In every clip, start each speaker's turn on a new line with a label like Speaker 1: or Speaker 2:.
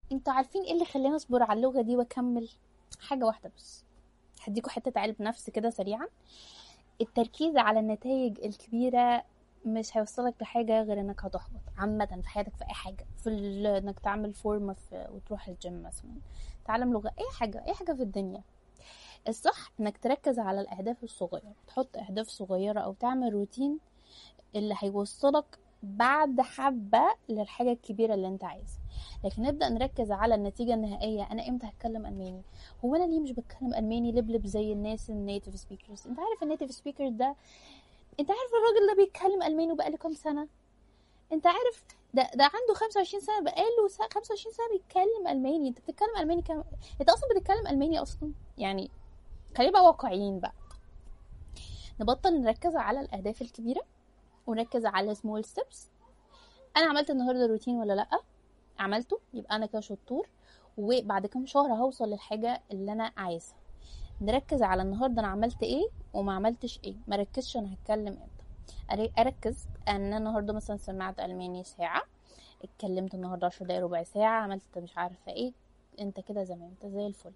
Speaker 1: انتوا عارفين ايه اللي خلاني اصبر على اللغه دي واكمل حاجه واحده بس هديكوا حته علم نفس كده سريعا التركيز على النتائج الكبيره مش هيوصلك لحاجه غير انك هتحبط عامه في حياتك في اي حاجه في ال- انك تعمل فورمه في وتروح الجيم مثلا تعلم لغه اي حاجه اي حاجه في الدنيا الصح انك تركز على الاهداف الصغيره تحط اهداف صغيره او تعمل روتين اللي هيوصلك بعد حبة للحاجة الكبيرة اللي انت عايزها لكن نبدأ نركز على النتيجة النهائية انا امتى هتكلم الماني هو انا ليه مش بتكلم الماني لبلب زي الناس النيتيف سبيكرز انت عارف النيتيف سبيكر ده انت عارف الراجل ده بيتكلم الماني وبقاله كام سنة انت عارف ده ده عنده 25 سنة بقاله س- 25 سنة بيتكلم الماني انت بتتكلم الماني كام انت اصلا بتتكلم الماني اصلا يعني خلينا بقى واقعيين بقى نبطل نركز على الاهداف الكبيرة ونركز على سمول ستيبس انا عملت النهارده روتين ولا لا عملته يبقى انا كده شطور وبعد كام شهر هوصل للحاجه اللي انا عايزها نركز على النهارده انا عملت ايه وما عملتش ايه ما ركزش انا هتكلم امتى أري- اركز ان أنا النهارده مثلا سمعت الماني ساعه اتكلمت النهارده 10 دقايق ربع ساعه عملت مش عارفه ايه انت كده زمان انت زي الفل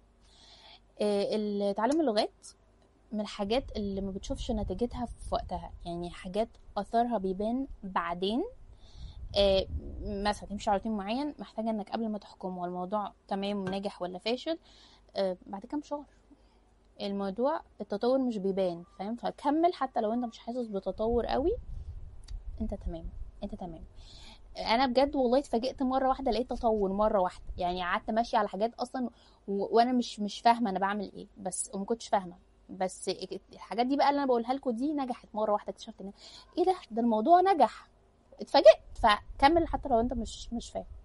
Speaker 1: إيه، تعلم اللغات من الحاجات اللي ما بتشوفش نتيجتها في وقتها يعني حاجات اثرها بيبان بعدين آه، مثلا تمشي على روتين معين محتاجة انك قبل ما تحكم هو الموضوع تمام ناجح ولا فاشل آه، بعد كام شهر الموضوع التطور مش بيبان فاهم فكمل حتى لو انت مش حاسس بتطور قوي انت تمام انت تمام انا بجد والله اتفاجئت مره واحده لقيت تطور مره واحده يعني قعدت ماشيه على حاجات اصلا و... وانا مش مش فاهمه انا بعمل ايه بس وما كنتش فاهمه بس الحاجات دي بقى اللي انا بقولها لكم دي نجحت مره واحده اكتشفت ان ايه ده ده الموضوع نجح اتفاجئت فكمل حتى لو انت مش مش فاهم